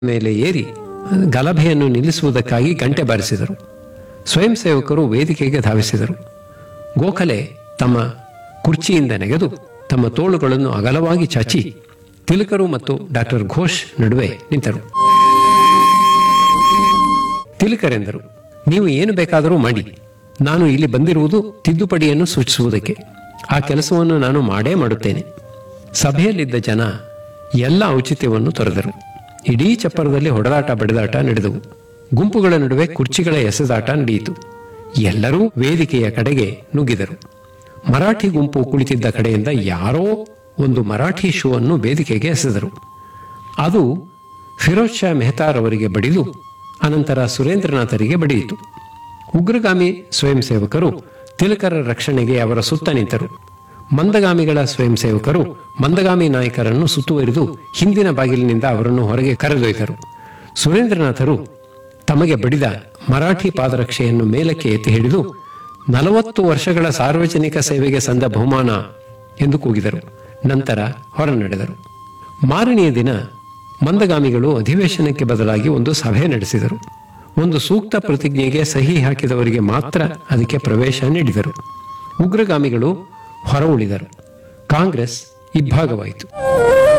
ಮೇಲೆ ಏರಿ ಗಲಭೆಯನ್ನು ನಿಲ್ಲಿಸುವುದಕ್ಕಾಗಿ ಗಂಟೆ ಬಾರಿಸಿದರು ಸ್ವಯಂ ಸೇವಕರು ವೇದಿಕೆಗೆ ಧಾವಿಸಿದರು ಗೋಖಲೆ ತಮ್ಮ ಕುರ್ಚಿಯಿಂದ ನೆಗೆದು ತಮ್ಮ ತೋಳುಗಳನ್ನು ಅಗಲವಾಗಿ ಚಾಚಿ ತಿಲಕರು ಮತ್ತು ಡಾಕ್ಟರ್ ಘೋಷ್ ನಡುವೆ ನಿಂತರು ತಿಲಕರೆಂದರು ನೀವು ಏನು ಬೇಕಾದರೂ ಮಾಡಿ ನಾನು ಇಲ್ಲಿ ಬಂದಿರುವುದು ತಿದ್ದುಪಡಿಯನ್ನು ಸೂಚಿಸುವುದಕ್ಕೆ ಆ ಕೆಲಸವನ್ನು ನಾನು ಮಾಡೇ ಮಾಡುತ್ತೇನೆ ಸಭೆಯಲ್ಲಿದ್ದ ಜನ ಎಲ್ಲ ಔಚಿತ್ಯವನ್ನು ತೊರೆದರು ಇಡೀ ಚಪ್ಪರದಲ್ಲಿ ಹೊಡೆದಾಟ ಬಡಿದಾಟ ನಡೆದವು ಗುಂಪುಗಳ ನಡುವೆ ಕುರ್ಚಿಗಳ ಎಸೆದಾಟ ನಡೆಯಿತು ಎಲ್ಲರೂ ವೇದಿಕೆಯ ಕಡೆಗೆ ನುಗ್ಗಿದರು ಮರಾಠಿ ಗುಂಪು ಕುಳಿತಿದ್ದ ಕಡೆಯಿಂದ ಯಾರೋ ಒಂದು ಮರಾಠಿ ಶೋ ಅನ್ನು ವೇದಿಕೆಗೆ ಎಸೆದರು ಅದು ಫಿರೋಜ್ ಶಾ ಮೆಹತಾರ್ ಅವರಿಗೆ ಬಡಿದು ಅನಂತರ ಸುರೇಂದ್ರನಾಥರಿಗೆ ಬಡಿಯಿತು ಉಗ್ರಗಾಮಿ ಸ್ವಯಂ ಸೇವಕರು ತಿಲಕರ ರಕ್ಷಣೆಗೆ ಅವರ ಸುತ್ತ ನಿಂತರು ಮಂದಗಾಮಿಗಳ ಸ್ವಯಂ ಸೇವಕರು ಮಂದಗಾಮಿ ನಾಯಕರನ್ನು ಸುತ್ತುವರಿದು ಹಿಂದಿನ ಬಾಗಿಲಿನಿಂದ ಅವರನ್ನು ಹೊರಗೆ ಕರೆದೊಯ್ದರು ಸುರೇಂದ್ರನಾಥರು ತಮಗೆ ಬಡಿದ ಮರಾಠಿ ಪಾದರಕ್ಷೆಯನ್ನು ಮೇಲಕ್ಕೆ ಎತ್ತಿ ಹಿಡಿದು ನಲವತ್ತು ವರ್ಷಗಳ ಸಾರ್ವಜನಿಕ ಸೇವೆಗೆ ಸಂದ ಬಹುಮಾನ ಎಂದು ಕೂಗಿದರು ನಂತರ ಹೊರನಡೆದರು ಮಾರನೆಯ ದಿನ ಮಂದಗಾಮಿಗಳು ಅಧಿವೇಶನಕ್ಕೆ ಬದಲಾಗಿ ಒಂದು ಸಭೆ ನಡೆಸಿದರು ಒಂದು ಸೂಕ್ತ ಪ್ರತಿಜ್ಞೆಗೆ ಸಹಿ ಹಾಕಿದವರಿಗೆ ಮಾತ್ರ ಅದಕ್ಕೆ ಪ್ರವೇಶ ನೀಡಿದರು ಉಗ್ರಗಾಮಿಗಳು ಹೊರ ಉಳಿದರು ಕಾಂಗ್ರೆಸ್ ಇಬ್ಬಾಗವಾಯಿತು